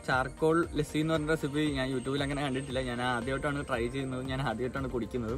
Charcoal lassi എന്ന് പറഞ്ഞ recipe ഞാൻ യൂട്യൂബിൽ അങ്ങനെ കണ്ടിട്ടില്ല ഞാൻ ആദ്യമായിട്ടാണ് ട്രൈ ചെയ്യുന്നത് ഞാൻ ആദ്യമായിട്ടാണ് കുടിക്കുന്നത്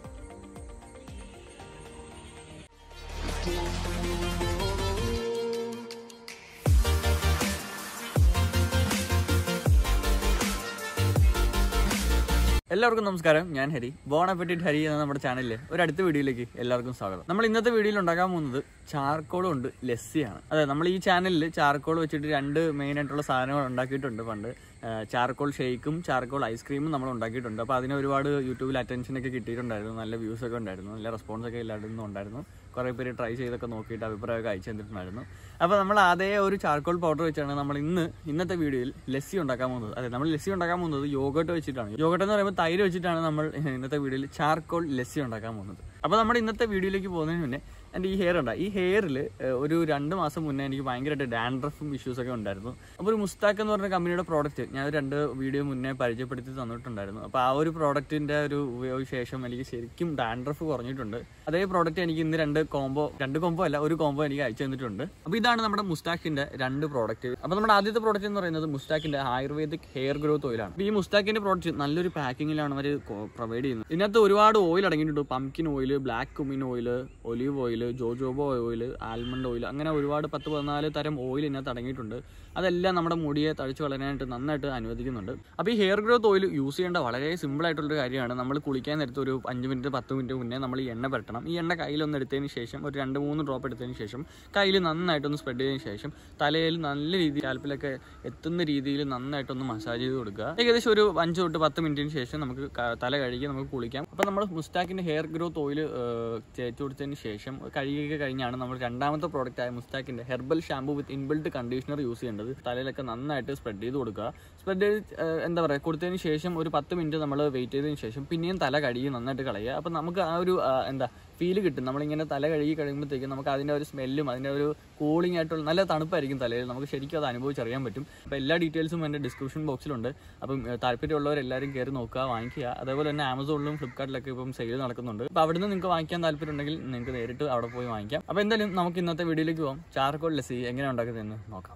എല്ലാവർക്കും നമസ്കാരം ഞാൻ ഹരി ബോൺ അപ്പറ്റിറ്റ് ഹരി എന്ന നമ്മുടെ ചാനലിലെ ഒരു അടുത്ത വീഡിയോയിലേക്ക് എല്ലാവർക്കും സ്വാഗതം നമ്മൾ ഇന്നത്തെ വീഡിയോയിൽ ഉണ്ടാക്കാൻ പോകുന്നത് ചാർക്കോൾ കൊണ്ട് ലസ്സിയാണ് അതെ നമ്മൾ ഈ ചാനലിൽ ചാർക്കോൾ വെച്ചിട്ട് രണ്ട് മെയിൻ ആയിട്ടുള്ള സാധനങ്ങൾ ഉണ്ടാക്കിയിട്ടുണ്ട് പണ്ട് ചാർക്കോൾ ഷേക്കും ചാർക്കോൾ ഐസ്ക്രീമും നമ്മൾ ഉണ്ടാക്കിയിട്ടുണ്ട് അപ്പോൾ അതിന് ഒരുപാട് യൂട്യൂബിൽ അറ്റൻഷൻ ഒക്കെ കിട്ടിയിട്ടുണ്ടായിരുന്നു നല്ല വ്യൂസ് ഒക്കെ ഉണ്ടായിരുന്നു നല്ല റെസ്പോൺസ് ഒക്കെ എല്ലായിടത്തും ഉണ്ടായിരുന്നു കുറേ പേര് ട്രൈ ചെയ്തൊക്കെ നോക്കിയിട്ട് അഭിപ്രായമൊക്കെ അയച്ചു തന്നിട്ടുണ്ടായിരുന്നു അപ്പോൾ നമ്മൾ അതേ ഒരു ചാർക്കോൾ പൗഡർ വെച്ചാണ് നമ്മൾ ഇന്ന് ഇന്നത്തെ വീഡിയോയിൽ ലസ്സി ഉണ്ടാക്കാൻ പോകുന്നത് അതെ നമ്മൾ ലസ്സി ഉണ്ടാക്കാൻ പോകുന്നത് യോഗട്ട് വെച്ചിട്ടാണ് യോഗട്ട് എന്ന് പറയുമ്പോൾ തൈര് വെച്ചിട്ടാണ് നമ്മൾ ഇന്നത്തെ വീഡിയോയിൽ ചാർക്കോൾ ലസ്സി ഉണ്ടാക്കാൻ പോകുന്നത് അപ്പോൾ നമ്മുടെ ഇന്നത്തെ വീഡിയോയിലേക്ക് പോകുന്നതിന് മുന്നേ എൻ്റെ ഈ ഹെയർ ഉണ്ട് ഈ ഹെയറിൽ ഒരു രണ്ട് മാസം മുന്നേ എനിക്ക് ഭയങ്കരമായിട്ട് ഡാൻഡ്രഫും ഇഷ്യൂസ് ഒക്കെ ഉണ്ടായിരുന്നു അപ്പോൾ ഒരു മുസ്താക്ക് എന്ന് പറഞ്ഞ കമ്പനിയുടെ പ്രോഡക്റ്റ് ഞാൻ രണ്ട് വീഡിയോ മുന്നേ പരിചയപ്പെടുത്തി തന്നിട്ടുണ്ടായിരുന്നു അപ്പോൾ ആ ഒരു പ്രോഡക്റ്റിൻ്റെ ഒരു ഉപയോഗ ശേഷം എനിക്ക് ശരിക്കും ഡാൻഡ്രഫ് കുറഞ്ഞിട്ടുണ്ട് അതേ പ്രോഡക്റ്റ് എനിക്ക് ഇന്ന് രണ്ട് കോംബോ രണ്ട് കോംബോ അല്ല ഒരു കോംബോ എനിക്ക് അയച്ചു തന്നിട്ടുണ്ട് അപ്പോൾ ഇതാണ് നമ്മുടെ മുസ്താക്കിൻ്റെ രണ്ട് പ്രോഡക്റ്റ് അപ്പോൾ നമ്മുടെ ആദ്യത്തെ പ്രോഡക്റ്റ് എന്ന് പറയുന്നത് മുസ്താക്കിൻ്റെ ആയുർവേദിക് ഹെയർ ഗ്രോത്ത് ഓയിലാണ് അപ്പോൾ ഈ മുസ്താക്കിൻ്റെ പ്രോഡക്റ്റ് നല്ലൊരു പാക്കിങ്ങിലാണ് അവർ പ്രൊവൈഡ് ചെയ്യുന്നത് ഇതിനകത്ത് ഒരുപാട് ഓയിൽ അടങ്ങിയിട്ടുണ്ട് pumpkin oil black cumin oil olive oil jojoba oil almond oil അങ്ങനെ ഒരുപാട് പത്ത് പതിനാല് തരം ഓയിൽ ഇതിനകത്ത് അടങ്ങിയിട്ടുണ്ട് അതെല്ലാം നമ്മുടെ മുടിയെ തഴിച്ച് വളരാനായിട്ട് നന്നായിട്ട് അനുവദിക്കുന്നുണ്ട് അപ്പോൾ ഈ ഹെയർ ഗ്രോത്ത് ഓയിൽ യൂസ് ചെയ്യേണ്ട വളരെ സിമ്പിൾ ആയിട്ടുള്ളൊരു കാര്യമാണ് നമ്മൾ കുളിക്കാൻ നേരത്ത് ഒരു അഞ്ച് മിനിറ്റ് പത്ത് മിനിറ്റ് മുന്നേ നമ്മൾ ഈ എണ്ണ പുരട്ടണം ഈ എണ്ണ കയ്യിലൊന്ന് എടുത്തതിന് ശേഷം ഒരു രണ്ട് മൂന്ന് ഡ്രോപ്പ് എടുത്തതിന് ശേഷം കയ്യിൽ നന്നായിട്ടൊന്ന് സ്പ്രെഡ് ചെയ്തതിന് ശേഷം തലയിൽ നല്ല രീതിയിൽ കാൽപ്പിലൊക്കെ എത്തുന്ന രീതിയിൽ നന്നായിട്ടൊന്ന് മസാജ് ചെയ്ത് കൊടുക്കുക ഏകദേശം ഒരു അഞ്ച് തൊട്ട് പത്ത് മിനിറ്റിന് ശേഷം നമുക്ക് ക- തല കഴുകി നമുക്ക് കുളിക്കാം അപ്പോൾ നമ്മൾ മുസ്താക്കിൻ്റെ ഹെയർ ഗ്രോത്ത് ഓയിൽ തേച്ച് കൊടുത്തതിന് ശേഷം കഴുകിയൊക്കെ കഴിഞ്ഞാണ് നമ്മൾ രണ്ടാമത്തെ പ്രോഡക്റ്റ് ആയ മുസ്താക്കിൻ്റെ herbal shampoo with inbuilt conditioner use ചെയ്യേണ്ടത് തലയിലൊക്കെ നന്നായിട്ട് സ്പ്രെഡ് ചെയ്ത് കൊടുക്കുക സ്പ്രെഡ് ചെയ്ത് ഏഹ്, എന്താ പറയുക കൊടുത്തതിന് ശേഷം ഒരു പത്ത് മിനിറ്റ് നമ്മൾ വെയിറ്റ് ചെയ്തതിന് ശേഷം പിന്നെയും തല കഴുകി നന്നായിട്ട് കളയുക അപ്പോൾ നമുക്ക് ആ ഒരു ആ, എന്താ ഫീല് കിട്ടും നമ്മളിങ്ങനെ തല കഴുകി കഴിയുമ്പോഴത്തേക്കും നമുക്ക് അതിൻ്റെ ഒരു സ്മെല്ലും അതിൻ്റെ ഒരു കൂളിംഗ് ആയിട്ടുള്ള നല്ല തണുപ്പായിരിക്കും തലയിൽ നമുക്ക് ശരിക്കും അത് അനുഭവിച്ചറിയാൻ പറ്റും അപ്പോൾ എല്ലാ ഡീറ്റെയിൽസും എൻ്റെ ഡിസ്ക്രിപ്ഷൻ ബോക്സിലുണ്ട് അപ്പം ഏഹ്, താല്പര്യമുള്ളവരെല്ലാവരും കയറി നോക്കുക വാങ്ങിക്കുക അതേപോലെ തന്നെ ആമസോണിലും ഫ്ലിപ്കാർട്ടിലൊക്കെ ഇപ്പം സെയിൽ നടക്കുന്നുണ്ട് അപ്പോൾ അവിടുന്ന് നിങ്ങൾക്ക് വാങ്ങിക്കാൻ താല്പര്യമുണ്ടെങ്കിൽ നിങ്ങൾക്ക് നേരിട്ട് അവിടെ പോയി വാങ്ങിക്കാം അപ്പോൾ എന്തായാലും നമുക്ക് ഇന്നത്തെ വീഡിയോയിലേക്ക് പോകാം ചാർക്കോൾ ലസ്സി എങ്ങനെ ഉണ്ടാക്കുന്നതെന്ന് നോക്കാം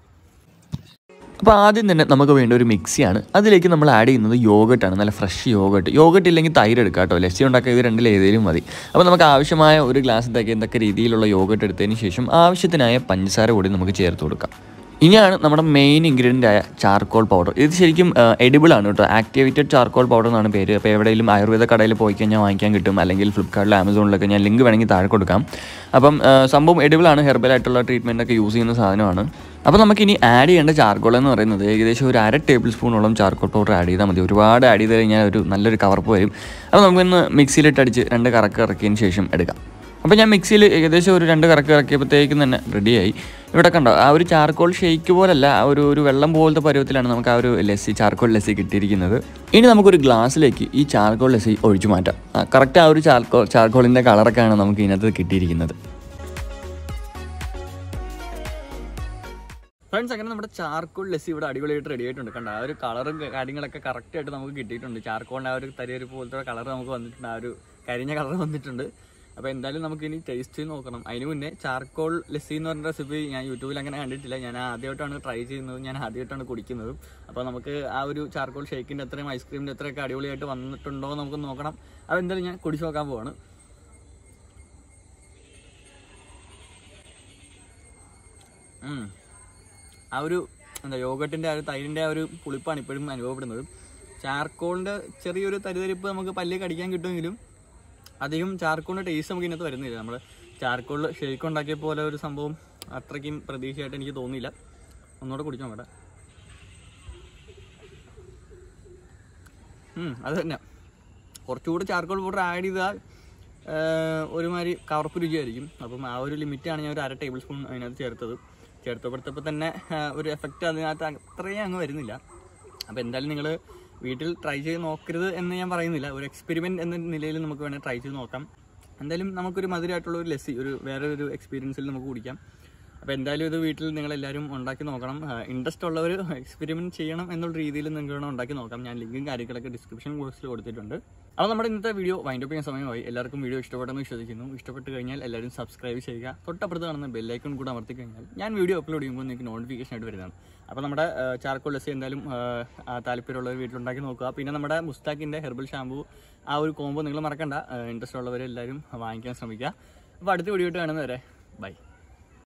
അപ്പോൾ ആദ്യം തന്നെ നമുക്ക് വേണ്ട ഒരു മിക്സിയാണ് അതിലേക്ക് നമ്മൾ ആഡ് ചെയ്യുന്നത് യോഗട്ടാണ് നല്ല ഫ്രഷ് യോഗട്ട് യോഗട്ട് ഇല്ലെങ്കിൽ തൈര് എടുക്കാം കേട്ടോ ലസ്സി ഉണ്ടാക്കുക ഇത് രണ്ടിൽ ഏതെങ്കിലും മതി അപ്പോൾ നമുക്ക് ആവശ്യമായ ഒരു ഗ്ലാസ് തയ്ക്കത്തക്ക രീതിയിലുള്ള യോഗട്ട് എടുത്തതിന് ശേഷം ആവശ്യത്തിനായ പഞ്ചസാര കൂടി നമുക്ക് ചേർത്ത് കൊടുക്കാം ഇനിയാണ് നമ്മുടെ മെയിൻ ഇൻഗ്രീഡിയൻ്റ് ആയ ചാർക്കോൾ പൗഡർ ഇത് ശരിക്കും എഡിബിൾ ആണ് കേട്ടോ ആക്ടിവേറ്റഡ് ചാർക്കോൾ പൗഡർ എന്നാണ് പേര് അപ്പോൾ എവിടെയെങ്കിലും ആയുർവേദ കടയിൽ പോയി കഴിഞ്ഞാൽ വാങ്ങിക്കാൻ കിട്ടും അല്ലെങ്കിൽ ഫ്ലിപ്കാർട്ടിൽ ആമസോണിലൊക്കെ ഞാൻ ലിങ്ക് വേണമെങ്കിൽ താഴെ കൊടുക്കാം അപ്പം ആ, സംഭവം എഡിബിൾ ആണ് ഹെർബൽ ആയിട്ടുള്ള ട്രീറ്റ്മെൻ്റ് ഒക്കെ യൂസ് ചെയ്യുന്ന സാധനമാണ് അപ്പോൾ നമുക്കിനി ആഡ് ചെയ്യേണ്ട ചാർക്കോൾ എന്ന് പറയുന്നത് ഏകദേശം ഒരു അര ടേബിൾ സ്പൂണോളം ചാർക്കോൾ പൗഡർ ആഡ് ചെയ്താൽ മതി ഒരുപാട് ആഡ് ചെയ്ത് കഴിഞ്ഞാൽ ഒരു നല്ലൊരു കവർപ്പ് വരും അപ്പോൾ നമുക്കൊന്ന് മിക്സിയിലിട്ട് അടിച്ച് രണ്ട് കറക്ക് ഇറക്കിയതിന് ശേഷം എടുക്കാം അപ്പോൾ ഞാൻ മിക്സിയിൽ ഏകദേശം ഒരു രണ്ട് കറക്ക് ഇറക്കിയപ്പോഴത്തേക്കും തന്നെ റെഡിയായി ഇവിടെ കണ്ടോ ആ ഒരു ചാർക്കോൾ ഷെയ്ക്ക് പോലല്ല ആ ഒരു ഒരു വെള്ളം പോലത്തെ പരുവത്തിലാണ് നമുക്ക് ആ ഒരു ലസ്സി ചാർക്കോൾ ലസ്സി കിട്ടിയിരിക്കുന്നത് ഇനി നമുക്കൊരു ഗ്ലാസ്സിലേക്ക് ഈ ചാർക്കോൾ ലസ്സി ഒഴിച്ചു മാറ്റാം കറക്റ്റ് ആ ഒരു ചാർക്കോൾ ചാർക്കോളിൻ്റെ കളറൊക്കെയാണ് നമുക്ക് ഇതിനകത്ത് കിട്ടിയിരിക്കുന്നത് ഫ്രണ്ട്സ് അങ്ങനെ നമ്മുടെ ചാർക്കോൾ ലസ്സി ഇവിടെ അടിപൊളിയായിട്ട് റെഡി ആയിട്ടുണ്ട് കണ്ട ആ ഒരു കളറും കാര്യങ്ങളൊക്കെ കറക്റ്റ് ആയിട്ട് നമുക്ക് കിട്ടിയിട്ടുണ്ട് ചാർക്കോളിൻ്റെ ആ ഒരു തരിയരി പോലത്തെ കളർ നമുക്ക് വന്നിട്ടുണ്ട് ആ ഒരു കരിഞ്ഞ കളർ വന്നിട്ടുണ്ട് അപ്പോൾ എന്തായാലും നമുക്ക് ഇനി ടേസ്റ്റ് ചെയ്ത് നോക്കണം അതിന് മുന്നേ ചാർക്കോൾ ലസ്സി എന്ന് പറഞ്ഞ റെസിപ്പി ഞാൻ യൂട്യൂബിൽ അങ്ങനെ കണ്ടിട്ടില്ല ഞാൻ ആദ്യമായിട്ടാണ് ട്രൈ ചെയ്യുന്നത് ഞാൻ ആദ്യമായിട്ടാണ് കുടിക്കുന്നത് അപ്പോൾ നമുക്ക് ആ ഒരു ചാർക്കോൾ ഷേക്കിൻ്റെ അത്രയും ഐസ്ക്രീമിൻ്റെ അത്രയൊക്കെ അടിപൊളിയായിട്ട് വന്നിട്ടുണ്ടോ എന്ന് നമുക്ക് നോക്കണം അപ്പോൾ എന്തായാലും ഞാൻ കുടിച്ച് നോക്കാൻ പോവാണ് ഉം. ആ ഒരു എന്താ യോഗട്ടിന്റെ ആ ഒരു തൈരിന്റെ ആ ഒരു പുളിപ്പാണ് ഇപ്പോഴും അനുഭവപ്പെടുന്നത് ചാർക്കോളിന്റെ ചെറിയൊരു തരിതരിപ്പ് നമുക്ക് പല്ലിൽ കടിക്കാൻ കിട്ടുമെങ്കിലും അധികം ചാർക്കോളിന്റെ ടേസ്റ്റ് നമുക്ക് ഇതിനകത്ത് വരുന്നില്ല നമ്മൾ ചാർക്കോൾ ഷെയ്ക്ക് ഉണ്ടാക്കിയ പോലെ ഒരു സംഭവം അത്രയ്ക്കും പ്രതീക്ഷയായിട്ട് എനിക്ക് തോന്നിയില്ല ഒന്നുകൂടെ കുടിക്കാൻ വേണ്ട ഉം, അത് തന്നെ കുറച്ചുകൂടി ചാർക്കോൾ പൗഡർ ആഡ് ചെയ്താൽ ആഹ്, ഒരുമാതിരി കവർപ്പ് രുചിയായിരിക്കും അപ്പം ആ ഒരു ലിമിറ്റാണ് ഞാൻ ഒരു അര ടേബിൾ സ്പൂൺ അതിനകത്ത് ചേർത്തത് ചേർത്തപ്പെടുത്തപ്പോൾ തന്നെ ആഹ്, ഒരു എഫക്റ്റ് അതിനകത്ത് അത്രയും അങ്ങ് വരുന്നില്ല അപ്പോൾ എന്തായാലും നിങ്ങൾ വീട്ടിൽ ട്രൈ ചെയ്ത് നോക്കരുത് എന്ന് ഞാൻ പറയുന്നില്ല ഒരു എക്സ്പെരിമെൻറ്റ് എന്ന നിലയിൽ നമുക്ക് വേണമെങ്കിൽ ട്രൈ ചെയ്ത് നോക്കാം എന്തായാലും നമുക്കൊരു മധുരമായിട്ടുള്ള ഒരു ലസ്സി ഒരു വേറെ ഒരു എക്സ്പീരിയൻസിൽ നമുക്ക് കുടിക്കാം അപ്പോൾ എന്തായാലും ഇത് വീട്ടിൽ നിങ്ങൾ എല്ലാവരും ഉണ്ടാക്കി നോക്കണം ഇൻട്രസ്റ്റ് ഉള്ളവർ എക്സ്പെരിമെന്റ് ചെയ്യണം എന്നുള്ള രീതിയിൽ നിങ്ങൾക്ക് വേണം ഉണ്ടാക്കി നോക്കാം ഞാൻ ലിങ്കും കാര്യങ്ങളൊക്കെ ഡിസ്ക്രിപ്ഷൻ ബോക്സിൽ കൊടുത്തിട്ടുണ്ട് അപ്പോൾ നമ്മുടെ ഇന്നത്തെ വീഡിയോ വൈൻഡ് അപ്പ് ചെയ്യാൻ സമയമായി എല്ലാവർക്കും വീഡിയോ ഇഷ്ടപ്പെട്ടെന്ന് വിശ്വസിക്കുന്നു ഇഷ്ടപ്പെട്ട് കഴിഞ്ഞാൽ എല്ലാവരും സബ്സ്ക്രൈബ് ചെയ്യുക തൊട്ടപ്പുറത്ത് കാണുന്ന ബെല്ലൈക്കൺ കൂടെ അമർത്തി കഴിഞ്ഞാൽ ഞാൻ വീഡിയോ അപ്ലോഡ് ചെയ്യുമ്പോൾ നിങ്ങൾക്ക് നോട്ടിഫിക്കേഷൻ ആയിട്ട് വരുന്നതാണ് അപ്പോൾ നമ്മുടെ ചാർക്കോൾ ലസ്സി എന്തായാലും ആ, ആ, താല്പര്യമുള്ളവർ വീട്ടിലുണ്ടാക്കി നോക്കുക പിന്നെ നമ്മുടെ മുസ്താക്കിൻ്റെ ഹെർബൽ ഷാമ്പു ആ ഒരു കോംബോ നിങ്ങൾ മറക്കണ്ട ഇൻട്രസ്റ്റ് ഉള്ളവർ എല്ലാവരും വാങ്ങിക്കാൻ ശ്രമിക്കുക അപ്പോൾ അടുത്ത വീഡിയോ ആയിട്ട് കാണുന്നവരെ ബൈ